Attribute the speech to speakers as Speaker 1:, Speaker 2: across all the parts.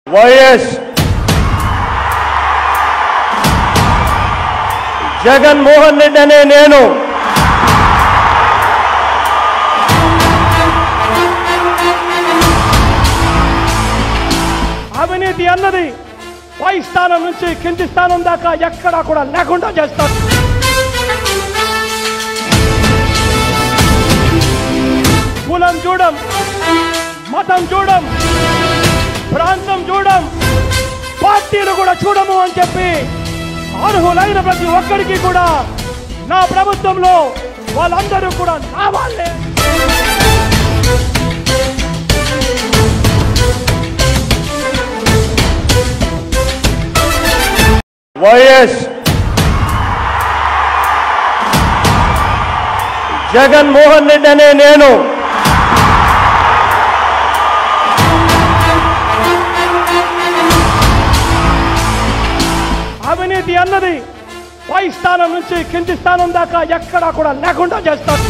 Speaker 1: YS Jaganmohan Reddy అనే నేను
Speaker 2: అవినీతి అన్నది పై స్థానం నుంచి కింది స్థానం దాకా ఎక్కడా కూడా లేకుండా చేస్తారు కులం చూడం మతం చూడం ప్రాంతం చూడం పార్టీలు కూడా చూడము అని చెప్పి అర్హులైన ప్రతి ఒక్కరికి కూడా నా ప్రభుత్వంలో వాళ్ళందరూ కూడా నా వాళ్ళే
Speaker 1: వైఎస్ జగన్మోహన్ రెడ్డి అనే నేను
Speaker 2: అవినీతి అన్నది పై స్థానం నుంచి కింది స్థానం దాకా ఎక్కడా కూడా లేకుండా చేస్తారు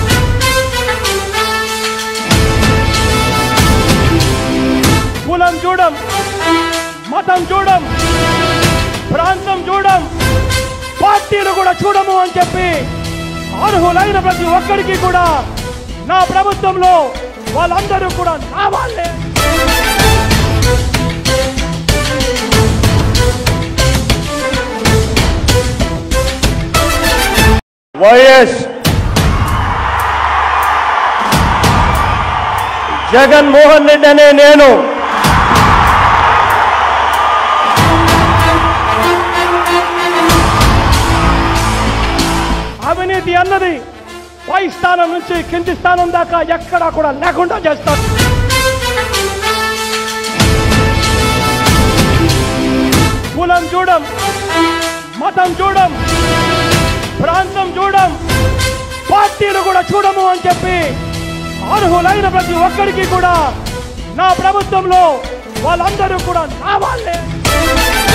Speaker 2: కులం చూడం మతం చూడం ప్రాంతం చూడం పార్టీలు కూడా చూడము అని చెప్పి అర్హులైన ప్రతి ఒక్కరికి కూడా నా ప్రభుత్వంలో వాళ్ళందరూ కూడా నా వాళ్ళే
Speaker 1: వైఎస్ జగన్మోహన్ రెడ్డి అనే నేను
Speaker 2: అవినీతి అన్నది పై స్థానం నుంచి కింది స్థానం దాకా ఎక్కడా కూడా లేకుండా చేస్తారు కులం చూడం మతం చూడం ప్రాంతం చూడం పార్టీలు కూడా చూడము అని చెప్పి అర్హులైన ప్రతి ఒక్కరికి కూడా నా ప్రభుత్వంలో వాళ్ళందరూ కూడా నా వాళ్ళే